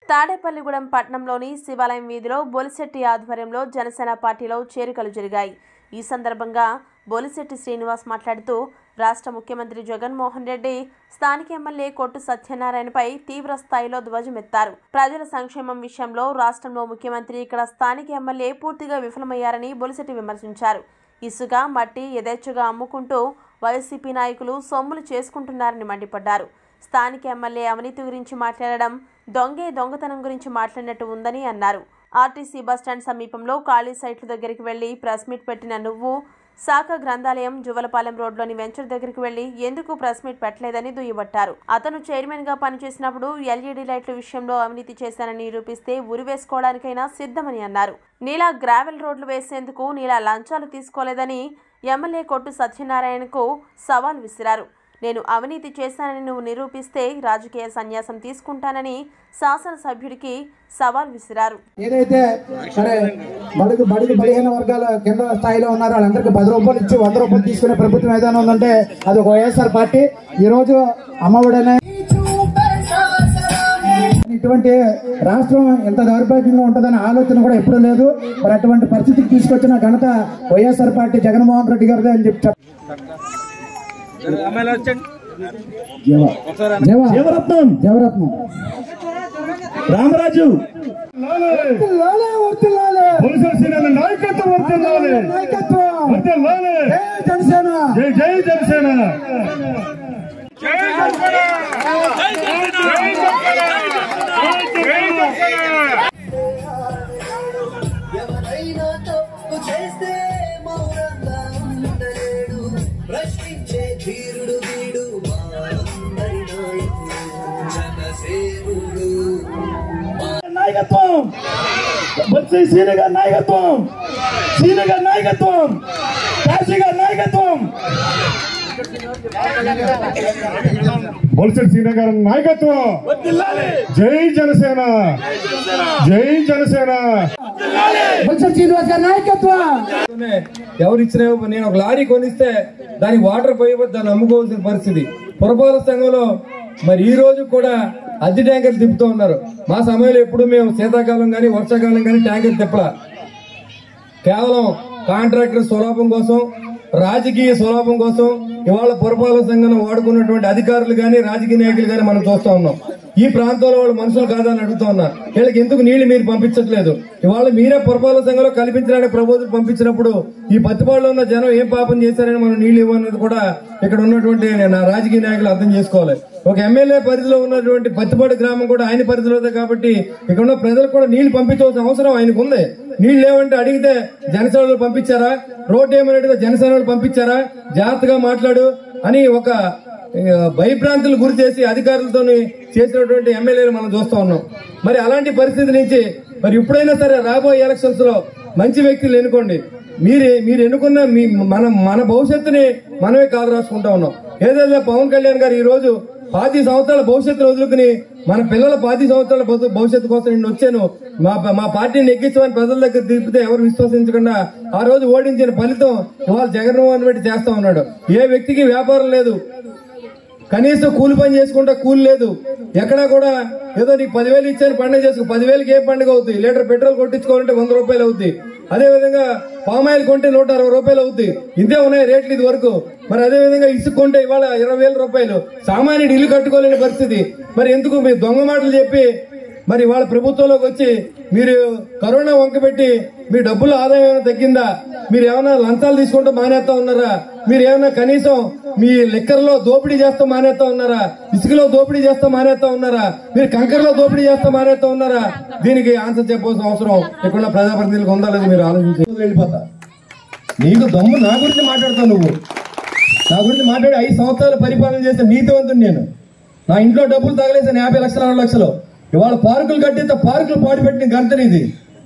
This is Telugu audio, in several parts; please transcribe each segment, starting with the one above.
తాడేపల్లిగూడెం పట్టణంలోని శివాలయం వీధిలో బొలిశెట్టి ఆధ్వర్యంలో జనసేన పార్టీలో చేరికలు జరిగాయి ఈ సందర్భంగా బొలిశెట్టి శ్రీనివాస్ మాట్లాడుతూ రాష్ట్ర ముఖ్యమంత్రి జగన్మోహన్ రెడ్డి స్థానిక ఎమ్మెల్యే కొట్టు సత్యనారాయణపై తీవ్ర స్థాయిలో ధ్వజమెత్తారు ప్రజల సంక్షేమం విషయంలో రాష్ట్రంలో ముఖ్యమంత్రి ఇక్కడ స్థానిక ఎమ్మెల్యే పూర్తిగా విఫలమయ్యారని బొలిశెట్టి విమర్శించారు ఇసుక మట్టి యథేచ్ఛగా అమ్ముకుంటూ వైసీపీ నాయకులు సొమ్ములు చేసుకుంటున్నారని మండిపడ్డారు స్థానిక ఎమ్మెల్యే అవినీతి గురించి మాట్లాడడం దొంగే దొంగతనం గురించి మాట్లాడినట్టు ఉందని అన్నారు ఆర్టీసీ బస్టాండ్ సమీపంలో ఖాళీ సైట్ల దగ్గరికి వెళ్లి ప్రెస్ మీట్ పెట్టిన నువ్వు శాఖ గ్రంథాలయం జువలపాలెం రోడ్లోని వెంచర్ దగ్గరికి వెళ్లి ఎందుకు ప్రెస్ మీట్ పెట్టలేదని దుయ్యబట్టారు అతను చైర్మన్ గా పనిచేసినప్పుడు ఎల్ఈడీ లైట్ల విషయంలో అవినీతి చేశానని నిరూపిస్తే ఉరి వేసుకోవడానికైనా సిద్ధమని అన్నారు నీలా గ్రావెల్ రోడ్లు వేసేందుకు నీలా లంచాలు తీసుకోలేదని ఎమ్మెల్యే కొట్టు సత్యనారాయణకు సవాల్ విసిరారు నేను అవినీతి చేశానని నువ్వు నిరూపిస్తే రాజకీయ సన్యాసం తీసుకుంటానని శాసనసభ్యుడికి సవాల్ విసిరారు ఏదైతే సరే బడుగు బడుగు బలహీన వర్గాల కింద స్థాయిలో ఉన్నారో వాళ్ళందరికీ పది రూపాయలు ఇచ్చి వంద రూపాయలు తీసుకునే ప్రభుత్వం ఏదైనా ఉందంటే అది ఒక వైఎస్ఆర్ పార్టీ ఈ రోజు అమ్మఒడనే ఇటువంటి రాష్ట్రం ఎంత దౌర్భాగ్యంగా ఉంటుందనే ఆలోచన కూడా ఎప్పుడూ లేదు మరి అటువంటి పరిస్థితికి తీసుకొచ్చిన ఘనత వైఎస్ఆర్ పార్టీ జగన్మోహన్ రెడ్డి గారిదే అని చెప్పి చెప్- జీవ- జీవ- జీవరత్నం జీవరత్నం రామరాజు వర్ధిల్లాలే, వర్ధిల్లాలే. పోలీసుల సేన నాయకత్వం వర్తిల్లాలి నాయకత్వం వర్తిల్లాలి జై జనసేన జై జై జనసేన ఎవరైనా తప్పు చేస్తే మౌనంగా ఉండలేడు ప్రశ్నించే ధీరుడు వీడు మా అందరి నాయకుడు జనసేనుడు నాయకత్వం బొత్స సీన గారి నాయకత్వం సీన గారి నాయకత్వం కాశీ గారి నాయకత్వం బొల్సెట్ సీన గారి నాయకత్వం జై జనసేన జై జనసేన బొత్స శ్రీనివాస్ గారి నాయకత్వం ఎవరు ఇచ్చినా నేను ఒక లారీ కొనిస్తే దానికి వాటర్ పోయిపోతే దాన్ని అమ్ముకోవాల్సిన పరిస్థితి పురపాలక సంఘంలో మరి ఈ రోజు కూడా అద్దె ట్యాంకర్ తిప్పుతూ ఉన్నారు మా సమయంలో ఎప్పుడు మేము శీతాకాలం కానీ వర్షాకాలం కానీ ట్యాంకర్ తిప్పలా కేవలం కాంట్రాక్టర్ స్వలాభం కోసం రాజకీయ స్వలాభం కోసం ఇవాళ పురపాలక సంఘం వాడుకున్నటువంటి అధికారులు గాని రాజకీయ నాయకులు గాని మనం చూస్తా ఉన్నాం ఈ ప్రాంతంలో వాళ్ళు మనుషులు కాదని అడుగుతా ఉన్నా వీళ్ళకి ఎందుకు నీళ్లు మీరు పంపించట్లేదు ఇవాళ మీరే పురపాలక సంఘంలో కల్పించడానికి ప్రపోజల్ పంపించినప్పుడు ఈ పత్తిపాడులో ఉన్న జనం ఏం పాపం చేశారని మనం నీళ్లు ఇవ్వన్నది కూడా ఇక్కడ ఉన్నటువంటి నా రాజకీయ నాయకులు అర్థం చేసుకోవాలి ఒక ఎమ్మెల్యే పరిధిలో ఉన్నటువంటి పత్తిపాడు గ్రామం కూడా ఆయన పరిధిలోదే కాబట్టి ఇక్కడ ఉన్న ప్రజలకు కూడా నీళ్లు పంపించవలసిన అవసరం ఆయనకు ఉంది నీళ్లు లేవంటే అడిగితే జనసేన వాళ్ళు పంపించారా రోడ్డు ఏమని అడిగితే జనసేన వాళ్ళు పంపించారా జాగ్రత్తగా మాట్లాడు అని ఒక ఆ, భయభ్రాంతులు గురి చేసి అధికారులతో చేసినటువంటి ఎమ్మెల్యేలు మనం చూస్తా ఉన్నాం మరి అలాంటి పరిస్థితి నుంచి మరి ఇప్పుడైనా సరే రాబోయే ఎలక్షన్స్ లో మంచి వ్యక్తులు ఎన్నుకోండి మీరు మీరు ఎన్నుకున్న మీ మన మన భవిష్యత్తుని మనమే కాలు రాసుకుంటా ఉన్నాం ఏదైతే పవన్ కళ్యాణ్ గారు ఈ రోజు పాతి సంవత్సరాల భవిష్యత్తును వదులుకుని మన పిల్లల పాతి సంవత్సరాల భవి- భవిష్యత్తు కోసం నేను వచ్చాను మా మా పార్టీని ఎక్కించమని ప్రజల దగ్గర తిప్పితే ఎవరు విశ్వసించకుండా ఆ రోజు ఓడించిన ఫలితం ఇవాళ జగన్మోహన్ రెడ్డి చేస్తా ఉన్నాడు ఏ వ్యక్తికి వ్యాపారం లేదు కనీసం కూలి పని చేసుకుంటా కూలి లేదు ఎక్కడా కూడా ఏదో నీకు పదివేలు ఇచ్చాను పండుగ చేసుకో పదివేలకి ఏం పండుగ అవుతుంది లీటర్ పెట్రోల్ కొట్టించుకోవాలంటే వంద రూపాయలు అవుతుంది అదే విధంగా పామాయిల్ కొంటే నూట అరవై రూపాయలు అవుతుంది ఇంతే ఉన్నాయి రేట్లు ఇది వరకు మరి అదే విధంగా ఇసుక కొంటే ఇవాళ ఇరవై వేల రూపాయలు సామాన్యుడు ఇల్లు కట్టుకోలేని పరిస్థితి మరి ఎందుకు మీరు దొంగ మాటలు చెప్పి మరి వాళ్ళ ప్రభుత్వంలోకి వచ్చి మీరు కరోనా వంక పెట్టి మీ డబ్బుల ఆదాయం ఏమైనా తగ్గిందా మీరు ఏమైనా లంచాలు తీసుకుంటూ మానేస్తా ఉన్నారా మీరు ఏమైనా కనీసం మీ లిక్కర్లో దోపిడీ చేస్తూ మానేస్తా ఉన్నారా ఇసుకలో దోపిడీ చేస్తూ మానేస్తా ఉన్నారా మీరు కంకరలో దోపిడీ చేస్తూ మానేస్తా ఉన్నారా దీనికి ఆన్సర్ చెప్పాల్సిన అవసరం ఇక్కడ ప్రజాప్రతినిధులకు ఉందా లేదు మీరు ఆలోచించి వెళ్ళిపోతా నీకు దమ్ము నా గురించి మాట్లాడతావు నువ్వు నా గురించి మాట్లాడి ఐదు సంవత్సరాలు పరిపాలన చేసే నీతివంతుడు నేను నా ఇంట్లో డబ్బులు తగలేసాను యాభై లక్షలు అరవై లక్షలు ఇవాళ పార్కులు కట్టితే పార్కులు పాటు పెట్టిన గంటని ఇది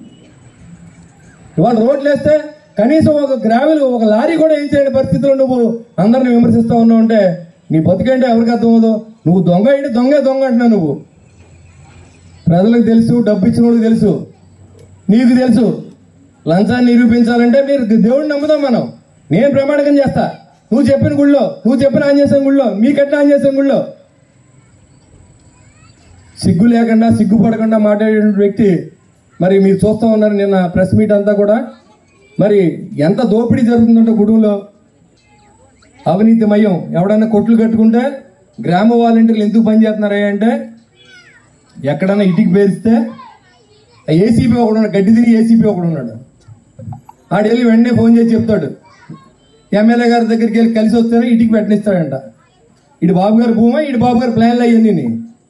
ఇవాళ రోడ్లు వేస్తే కనీసం ఒక గ్రావెల్ ఒక లారీ కూడా ఏం చేయని పరిస్థితిలో నువ్వు అందరిని విమర్శిస్తా ఉన్నావు అంటే నీ బతుకేంటే ఎవరికి అర్థం అవ్వదు నువ్వు దొంగ ఏంటి దొంగే దొంగ అంటున్నావు నువ్వు ప్రజలకు తెలుసు డబ్బు ఇచ్చిన వాళ్ళకి తెలుసు నీకు తెలుసు లంచాన్ని నిరూపించాలంటే మీరు దేవుడిని నమ్ముదాం మనం నేను ప్రమాణకం చేస్తా నువ్వు చెప్పిన గుళ్ళో నువ్వు చెప్పిన ఆంజనేయ గుళ్ళో మీ కట్టిన ఆంజనేయ గుళ్ళో సిగ్గు లేకుండా సిగ్గుపడకుండా మాట్లాడే వ్యక్తి మరి మీరు చూస్తూ ఉన్నారు నిన్న ప్రెస్ మీట్ అంతా కూడా మరి ఎంత దోపిడీ జరుగుతుందంటే గుడులో అవినీతిమయం ఎవడన్నా కొట్లు కట్టుకుంటే గ్రామ వాలంటీర్లు ఎందుకు పనిచేస్తున్నారా అంటే ఎక్కడన్నా ఇటుకి పేరిస్తే ఏసీపీ ఒకడు ఉన్నాడు గడ్డి తిరిగి ఏసీపీ ఒకడు ఉన్నాడు ఆడు వెళ్ళి వెంటనే ఫోన్ చేసి చెప్తాడు ఎమ్మెల్యే గారి దగ్గరికి వెళ్ళి కలిసి వస్తేనే ఇటుకి పెట్టనిస్తాడంట ఇటు బాబు గారి భూమా ఇటు బాబు గారి ప్లాన్లు అయ్యింది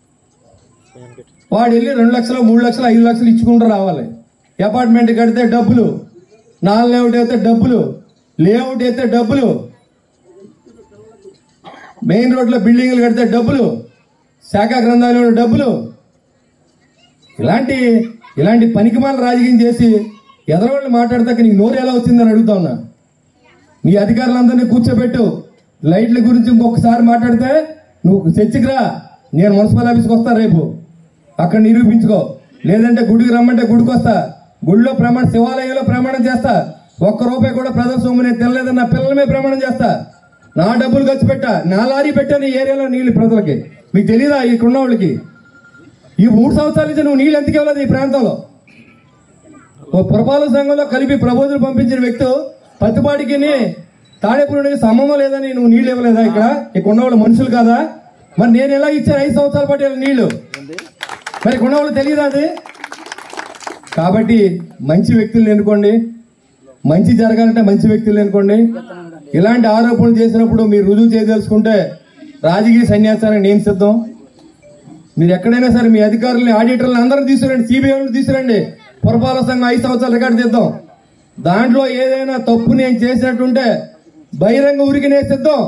వాడు వెళ్ళి రెండు లక్షలు మూడు లక్షలు ఐదు లక్షలు ఇచ్చుకుంటూ రావాలి అపార్ట్మెంట్ కడితే డబ్బులు నాన్ లేఅవుట్ అయితే డబ్బులు లేఅవుట్ అయితే డబ్బులు మెయిన్ రోడ్లో బిల్డింగ్లు కడితే డబ్బులు శాఖ గ్రంథాలు డబ్బులు ఇలాంటి ఇలాంటి పనికిమాల రాజకీయం చేసి ఎదరవాళ్ళు మాట్లాడతాక నీకు నోరు ఎలా వచ్చిందని అడుగుతా ఉన్నా నీ అధికారులందరినీ కూర్చోబెట్టు లైట్ల గురించి ఇంకొకసారి మాట్లాడితే నువ్వు చర్చికి రా నేను మున్సిపల్ ఆఫీస్కి వస్తా రేపు అక్కడ నిరూపించుకో లేదంటే గుడికి రమ్మంటే గుడికి వస్తా గుడిలో ప్రమాణ శివాలయంలో ప్రమాణం చేస్తా ఒక్క రూపాయి కూడా ప్రజల సొమ్ము నేను తినలేదని నా పిల్లల మీద ప్రమాణం చేస్తా నా డబ్బులు ఖర్చు పెట్టా నా లారీ పెట్టాను ఈ ఏరియాలో నీళ్ళు ప్రజలకి మీకు తెలియదా ఇక్కడ ఉన్న వాళ్ళకి ఈ మూడు సంవత్సరాల నుంచి నువ్వు నీళ్ళు ఎందుకు ఇవ్వలేదు ఈ ప్రాంతంలో ఓ పురపాలక సంఘంలో కలిపి ప్రబోధులు పంపించిన వ్యక్తి పత్తిపాటికి తాడేపురికి సంబంధం లేదని నువ్వు నీళ్ళు ఇవ్వలేదా ఇక్కడ ఇక్కడ ఉన్నవాళ్ళు మనుషులు కాదా మరి నేను ఎలా ఇచ్చాను ఐదు సంవత్సరాల పాటు వీళ్ళకి నీళ్లు మరి ఇక్కడ ఉన్నవాళ్ళు తెలియదా అది కాబట్టి మంచి వ్యక్తులను ఎన్నుకోండి మంచి జరగాలంటే మంచి వ్యక్తులు ఎన్నుకోండి ఇలాంటి ఆరోపణలు చేసినప్పుడు మీరు రుజువు చేయదలుచుకుంటే రాజకీయ సన్యాసానికి నేను సిద్ధం మీరు ఎక్కడైనా సరే మీ అధికారులని ఆడిటర్లను అందరం తీసుకురండి సిబిఐ తీసుకురండి పురపాలక సంఘం ఐదు సంవత్సరాలు రికార్డు తీద్దాం దాంట్లో ఏదైనా తప్పు నేను చేసినట్టుంటే బహిరంగ ఉరికి నేను సిద్ధం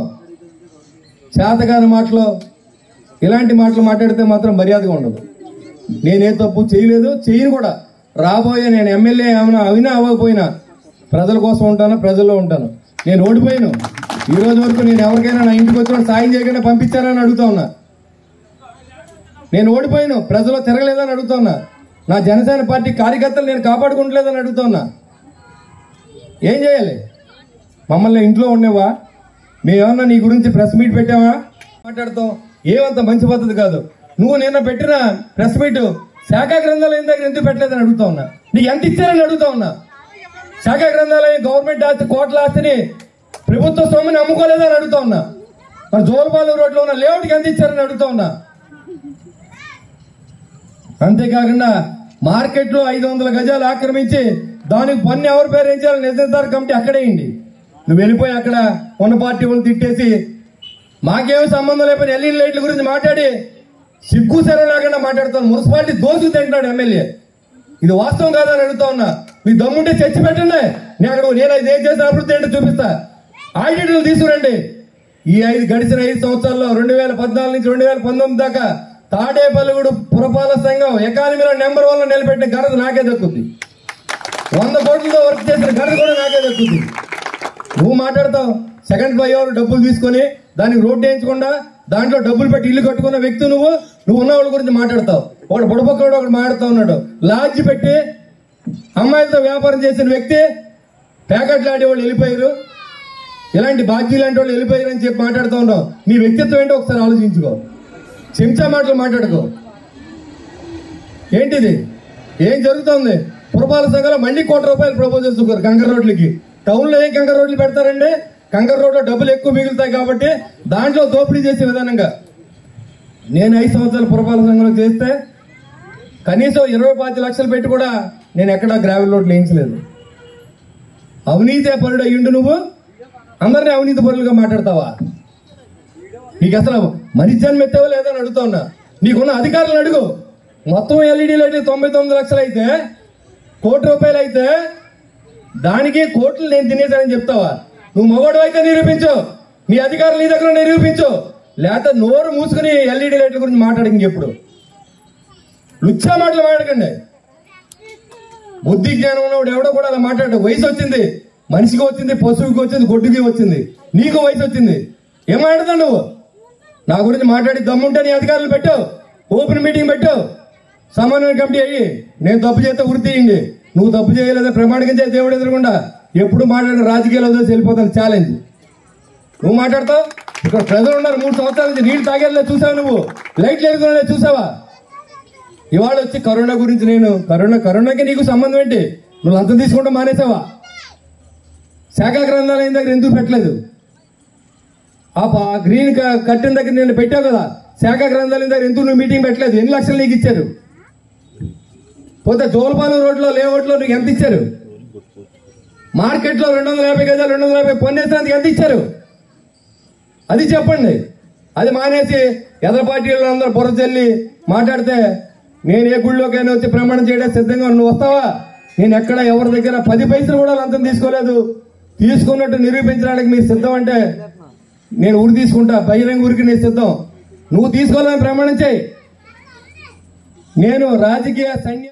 చేతగాని మాటలు ఇలాంటి మాటలు మాట్లాడితే మాత్రం మర్యాదగా ఉండదు నేనే తప్పు చేయలేదు చేయను కూడా రాబోయే నేను ఎమ్మెల్యే ఏమైనా అవినా అవ్వకపోయినా ప్రజల కోసం ఉంటాను ప్రజల్లో ఉంటాను నేను ఓడిపోయాను ఈ రోజు వరకు నేను ఎవరికైనా నా ఇంటికి వచ్చిన సాయం చేయకుండా పంపించారని అడుగుతా ఉన్నా నేను ఓడిపోయాను ప్రజలు తిరగలేదని అడుగుతున్నా నా జనసేన పార్టీ కార్యకర్తలు నేను కాపాడుకుంటలేదని అడుగుతున్నా ఏం చేయాలి మమ్మల్ని ఇంట్లో ఉండేవా మేమేమన్నా నీ గురించి ప్రెస్ మీట్ పెట్టావా మాట్లాడతాం ఏమంత మంచి పద్ధతి కాదు నువ్వు నిన్న పెట్టిన ప్రెస్ మీట్ శాఖ గ్రంథాలయం దగ్గర ఎందుకు పెట్టలేదని అడుగుతా ఉన్నా నీకు ఎంత ఇచ్చారని అడుగుతా ఉన్నా శాఖ గ్రంథాలయం గవర్నమెంట్ ఆస్తి కోట్ల ఆస్తిని ప్రభుత్వ సొమ్ముని అమ్ముకోలేదని అడుగుతా ఉన్నా మరి జోలపాలెం రోడ్లో ఉన్న లేఅవుట్కి ఎంత ఇచ్చారని అడుగుతా ఉన్నా అంతేకాకుండా మార్కెట్ లో ఐదు వందల గజాలు ఆక్రమించి దానికి పన్ను ఎవరి పేరు ఏం చేయాలి నిర్దేశారు కమిటీ అక్కడేయండి నువ్వు వెళ్ళిపోయి అక్కడ ఉన్న పార్టీ వాళ్ళు తిట్టేసి మాకేం సంబంధం లేకపోయినా ఎల్ఈడి లైట్ల గురించి మాట్లాడి సిగ్గు సెరవు లేకుండా మాట్లాడుతాను మున్సిపాలిటీ దోసుకు తింటున్నాడు ఎమ్మెల్యే ఇది వాస్తవం కాదని అడుగుతా ఉన్నా మీ దమ్ముంటే చర్చి పెట్టండి నేను అక్కడ నేను ఇది ఏం చేసిన అభివృద్ధి ఏంటో చూపిస్తా ఆడిటర్లు తీసుకురండి ఈ ఐదు గడిచిన ఐదు సంవత్సరాల్లో రెండు వేల పద్నాలుగు నుంచి రెండు వేల పంతొమ్మిది దాకా తాడేపల్లిగూడు పురపాలక సంఘం ఎకానమీలో నెంబర్ వన్ లో నిలబెట్టిన ఘనత నాకే దక్కుద్ది వంద కోట్లతో వర్క్ చేసిన ఘనత కూడా నాకే దక్కుద్ది నువ్వు మాట్లాడతావు సెకండ్ ఫ్లైఓవర్ డబ్బులు తీసుకొని దానికి రోడ్డు వేయించకుండా దాంట్లో డబ్బులు పెట్టి ఇల్లు కట్టుకున్న వ్యక్తి నువ్వు నువ్వు ఉన్న వాళ్ళ గురించి మాట్లాడతావు ఒకడు బుడపక్కడు ఒకడు మాట్లాడుతూ ఉన్నాడు లాడ్జి పెట్టి అమ్మాయిలతో వ్యాపారం చేసిన వ్యక్తి ప్యాకెట్లు ఆడే వాళ్ళు వెళ్ళిపోయారు ఇలాంటి బాధ్యులు లాంటి వాళ్ళు వెళ్ళిపోయారు అని చెప్పి మాట్లాడుతూ ఉన్నావు నీ వ్యక్తిత్వం ఏంటో ఒకసారి ఆలోచించుకో చెంచా మాటలు మాట్లాడుకో ఏంటిది ఏం జరుగుతుంది పురపాలక సంఘంలో మళ్ళీ కోటి రూపాయలు ప్రపోజ్ చేస్తున్నారు కంకర రోడ్లకి టౌన్ లో ఏం కంకర రోడ్లు పెడతారండి కంకర రోడ్లో డబ్బులు ఎక్కువ మిగులుతాయి కాబట్టి దాంట్లో దోపిడీ చేసే విధానంగా నేను ఐదు సంవత్సరాలు పురపాలక సంఘంలో చేస్తే కనీసం ఇరవై పాతి లక్షలు పెట్టి కూడా నేను ఎక్కడా గ్రావెల్ రోడ్లు వేయించలేదు అవినీతి పరుడు అయ్యుండు నువ్వు అందరినీ అవినీతి పరులుగా మాట్లాడతావా నీకు అసలు మరి జన్మ ఎత్తావో లేదని అడుగుతా ఉన్నా నీకున్న అధికారులను అడుగు మొత్తం ఎల్ఈడి లైట్లు తొంభై తొమ్మిది లక్షలు అయితే కోటి రూపాయలు అయితే దానికి కోట్లు నేను తినేసానని చెప్తావా నువ్వు మగవాడు అయితే నిరూపించు నీ అధికారులు నీ దగ్గర నిరూపించు లేకపోతే నోరు మూసుకుని ఎల్ఈడి లైట్ల గురించి మాట్లాడి ఇంకెప్పుడు లుచ్చా మాటలు మాట్లాడకండి బుద్ధి జ్ఞానం ఉన్నవాడు ఎవడో కూడా అలా మాట్లాడు వయసు వచ్చింది మనిషికి వచ్చింది పశువుకి వచ్చింది గొడ్డుకి వచ్చింది నీకు వయసు వచ్చింది ఏం మాట్లాడతావు నువ్వు నా గురించి మాట్లాడి దమ్ముంటే నీ అధికారులు పెట్టు ఓపెన్ మీటింగ్ పెట్టు సమన్వయ కమిటీ అయ్యి నేను తప్పు చేస్తే ఉరి తీయండి నువ్వు తప్పు చేయలేదా ప్రమాణికం చేసి దేవుడు ఎదురుకుండా ఎప్పుడు మాట్లాడిన రాజకీయాలు వదిలేసి వెళ్ళిపోతాను ఛాలెంజ్ నువ్వు మాట్లాడతావు ఇక్కడ ప్రజలు ఉన్నారు మూడు సంవత్సరాల నుంచి నీళ్లు తాగేలా చూసావు నువ్వు లైట్లు ఎదుగుతున్నా చూసావా ఇవాళ వచ్చి కరోనా గురించి నేను కరోనా కరోనాకి నీకు సంబంధం ఏంటి నువ్వు లంచం తీసుకుంటూ మానేసావా శాఖ గ్రంథాలయం దగ్గర ఎందుకు పెట్టలేదు ఆ ప- ఆ గ్రీన్ క- కట్టిన దగ్గర నేను పెట్టావు కదా శాఖ గ్రంథాలయం దగ్గర ఎందుకు నువ్వు మీటింగ్ పెట్టలేదు ఎన్ని లక్షలు నీకు ఇచ్చారు పోతే జోలపాలెం రోడ్లో లేఅవుట్లో నీకు ఎంత ఇచ్చారు మార్కెట్లో రెండు వందల యాభై గజాలు రెండు వందల యాభై పొన్నేసినందుకు ఎంత ఇచ్చారు అది చెప్పండి అది మానేసి ఎదర పార్టీలు అందరూ బుర్ర చల్లి మాట్లాడితే నేను ఏ గుళ్ళోకైనా వచ్చి ప్రమాణం చేయడానికి సిద్ధంగా ఉన్నా. నువ్వు వస్తావా నేను ఎక్కడ ఎవరి దగ్గర పది పైసలు కూడా లంచం తీసుకోలేదు తీసుకున్నట్టు నిరూపించడానికి మీరు సిద్ధం అంటే నేను ఊరి తీసుకుంటా బహిరంగ ఊరికి నేను సిద్ధం నువ్వు తీసుకోవాలని ప్రమాణం చేయి నేను రాజకీయ సైన్యం